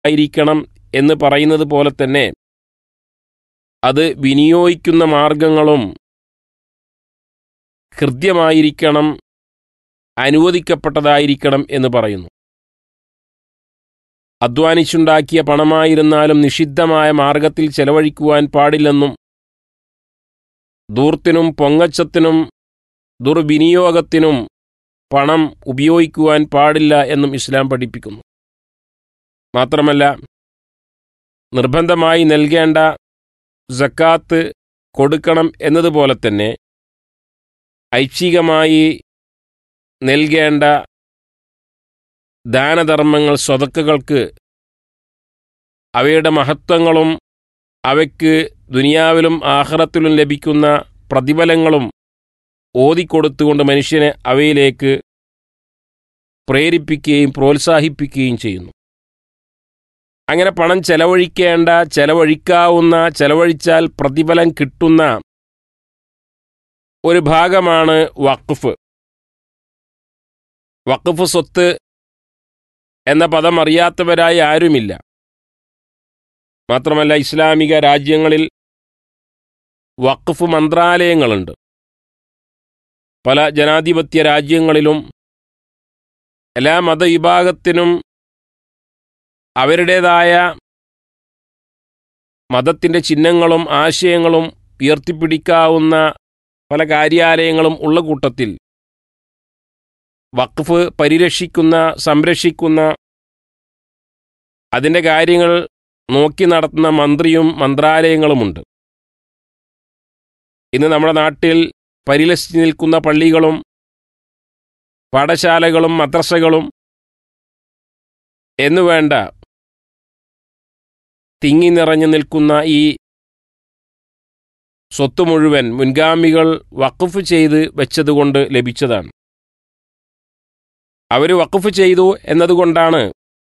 ആയിരിക്കണം എന്ന് പറയുന്നത് പോലെ തന്നെ അത് വിനിയോഗിക്കുന്ന മാർഗങ്ങളും ഹൃദ്യമായിരിക്കണം അനുവദിക്കപ്പെട്ടതായിരിക്കണം എന്ന് പറയുന്നു അധ്വാനിച്ചുണ്ടാക്കിയ പണമായിരുന്നാലും നിഷിദ്ധമായ മാർഗത്തിൽ ചെലവഴിക്കുവാൻ പാടില്ലെന്നും ദൂർത്തിനും പൊങ്ങച്ചത്തിനും ദുർവിനിയോഗത്തിനും പണം ഉപയോഗിക്കുവാൻ പാടില്ല എന്നും ഇസ്ലാം പഠിപ്പിക്കുന്നു മാത്രമല്ല നിർബന്ധമായി നൽകേണ്ട ജക്കാത്ത് കൊടുക്കണം എന്നതുപോലെ തന്നെ ഐച്ഛികമായി നൽകേണ്ട ദാനധർമ്മങ്ങൾ സ്വതക്കുകൾക്ക് അവയുടെ മഹത്വങ്ങളും അവയ്ക്ക് ദുനിയാവിലും ആഹ്റത്തിലും ലഭിക്കുന്ന പ്രതിഫലങ്ങളും ഓതിക്കൊടുത്തുകൊണ്ട് മനുഷ്യനെ അവയിലേക്ക് പ്രേരിപ്പിക്കുകയും പ്രോത്സാഹിപ്പിക്കുകയും ചെയ്യുന്നു അങ്ങനെ പണം ചെലവഴിക്കേണ്ട ചെലവഴിക്കാവുന്ന ചെലവഴിച്ചാൽ പ്രതിഫലം കിട്ടുന്ന ഒരു ഭാഗമാണ് വഖഫ് വഖഫ് സ്വത്ത് എന്ന പദം അറിയാത്തവരായി ആരുമില്ല മാത്രമല്ല ഇസ്ലാമിക രാജ്യങ്ങളിൽ വഖഫ് മന്ത്രാലയങ്ങളുണ്ട് പല ജനാധിപത്യ രാജ്യങ്ങളിലും എല്ലാ മതവിഭാഗത്തിനും അവരുടേതായ മതത്തിൻ്റെ ചിഹ്നങ്ങളും ആശയങ്ങളും ഉയർത്തിപ്പിടിക്കാവുന്ന പല കാര്യാലയങ്ങളും ഉള്ള കൂട്ടത്തിൽ വഖഫ് പരിരക്ഷിക്കുന്ന സംരക്ഷിക്കുന്ന അതിൻ്റെ കാര്യങ്ങൾ നോക്കി നടത്തുന്ന മന്ത്രിയും മന്ത്രാലയങ്ങളുമുണ്ട് ഇന്ന് നമ്മുടെ നാട്ടിൽ പരിലസിച്ച് നിൽക്കുന്ന പള്ളികളും പാഠശാലകളും മദ്രസകളും എന്നുവേണ്ട തിങ്ങി നിറഞ്ഞു നിൽക്കുന്ന ഈ സ്വത്ത് മുഴുവൻ മുൻഗാമികൾ വഖഫ് ചെയ്ത് വെച്ചതുകൊണ്ട് ലഭിച്ചതാണ് അവർ വഖഫ് ചെയ്തു എന്നതുകൊണ്ടാണ്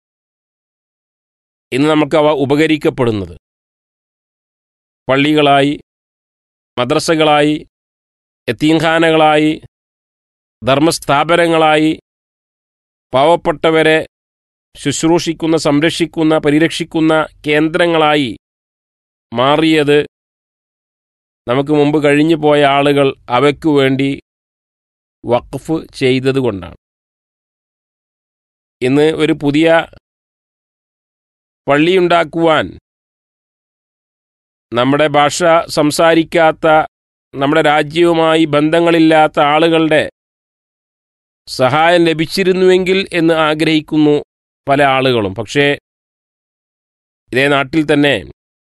ഇന്ന് നമുക്ക് അവ ഉപകരിക്കപ്പെടുന്നത് പള്ളികളായി മദ്രസകളായി എത്തീംഖാനകളായി ധർമ്മസ്ഥാപനങ്ങളായി പാവപ്പെട്ടവരെ ശുശ്രൂഷിക്കുന്ന സംരക്ഷിക്കുന്ന പരിരക്ഷിക്കുന്ന കേന്ദ്രങ്ങളായി മാറിയത് നമുക്ക് മുമ്പ് കഴിഞ്ഞു പോയ ആളുകൾ അവയ്ക്കു വേണ്ടി വഖഫ് ചെയ്തതുകൊണ്ടാണ് ഇന്ന് ഒരു പുതിയ പള്ളിയുണ്ടാക്കുവാൻ നമ്മുടെ ഭാഷ സംസാരിക്കാത്ത നമ്മുടെ രാജ്യവുമായി ബന്ധങ്ങളില്ലാത്ത ആളുകളുടെ സഹായം ലഭിച്ചിരുന്നുവെങ്കിൽ എന്ന് ആഗ്രഹിക്കുന്നു പല ആളുകളും പക്ഷേ ഇതേ നാട്ടിൽ തന്നെ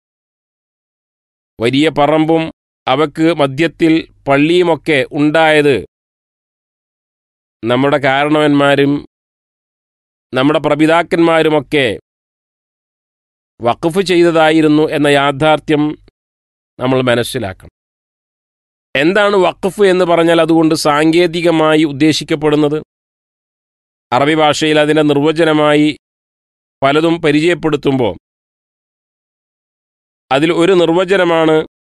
വലിയ പറമ്പും അവക്ക് മധ്യത്തിൽ പള്ളിയുമൊക്കെ ഉണ്ടായത് നമ്മുടെ കാരണവന്മാരും നമ്മുടെ പ്രപിതാക്കന്മാരുമൊക്കെ വഖഫ് ചെയ്തതായിരുന്നു എന്ന യാഥാർത്ഥ്യം നമ്മൾ മനസ്സിലാക്കണം എന്താണ് വഖഫ് എന്ന് പറഞ്ഞാൽ അതുകൊണ്ട് സാങ്കേതികമായി ഉദ്ദേശിക്കപ്പെടുന്നത് അറബി ഭാഷയിൽ അതിൻ്റെ നിർവചനമായി പലതും പരിചയപ്പെടുത്തുമ്പോൾ അതിൽ ഒരു നിർവചനമാണ്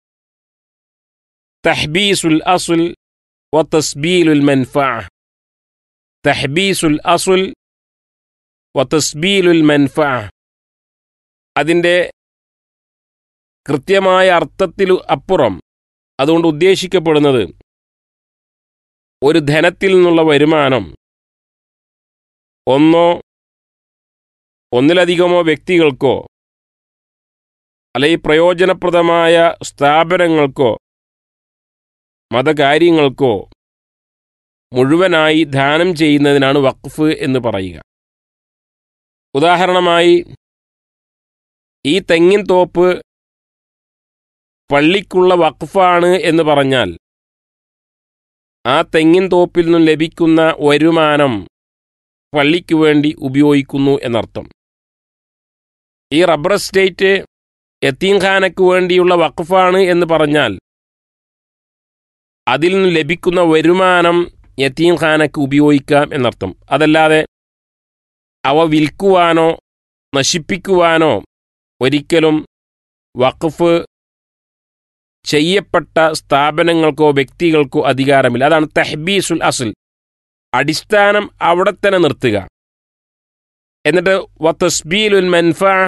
തഹ്ബീസുൽ അസുൽ വ തസ്ബീലുൽ മൻഫ തഹ്ബീസുൽ അസുൽ വ തസ്ബീലുൽ മൻഫ അതിൻ്റെ കൃത്യമായ അർത്ഥത്തിൽ അപ്പുറം അതുകൊണ്ട് ഉദ്ദേശിക്കപ്പെടുന്നത് ഒരു ധനത്തിൽ നിന്നുള്ള വരുമാനം ഒന്നോ ഒന്നിലധികമോ വ്യക്തികൾക്കോ അല്ലെങ്കിൽ പ്രയോജനപ്രദമായ സ്ഥാപനങ്ങൾക്കോ മതകാര്യങ്ങൾക്കോ മുഴുവനായി ദാനം ചെയ്യുന്നതിനാണ് വഖഫ് എന്ന് പറയുക ഉദാഹരണമായി ഈ തെങ്ങിൻ തോപ്പ് പള്ളിക്കുള്ള വഖഫാണ് എന്ന് പറഞ്ഞാൽ ആ തെങ്ങിൻ തോപ്പിൽ നിന്നും ലഭിക്കുന്ന വരുമാനം പള്ളിക്കു വേണ്ടി ഉപയോഗിക്കുന്നു എന്നർത്ഥം ഈ റബ്ബർ എസ്റ്റേറ്റ് യത്തീംഖാനയ്ക്ക് വേണ്ടിയുള്ള വഖഫാണ് എന്ന് പറഞ്ഞാൽ അതിൽ നിന്ന് ലഭിക്കുന്ന വരുമാനം യത്തീംഖാനയ്ക്ക് ഉപയോഗിക്കാം എന്നർത്ഥം അതല്ലാതെ അവ വിൽക്കുവാനോ നശിപ്പിക്കുവാനോ ഒരിക്കലും വഖഫ് ചെയ്യപ്പെട്ട സ്ഥാപനങ്ങൾക്കോ വ്യക്തികൾക്കോ അധികാരമില്ല അതാണ് തെഹ്ബീസുൽ അസുൽ അടിസ്ഥാനം അവിടെ തന്നെ നിർത്തുക എന്നിട്ട് വത്തസ്ബീലുൽ മൻഫ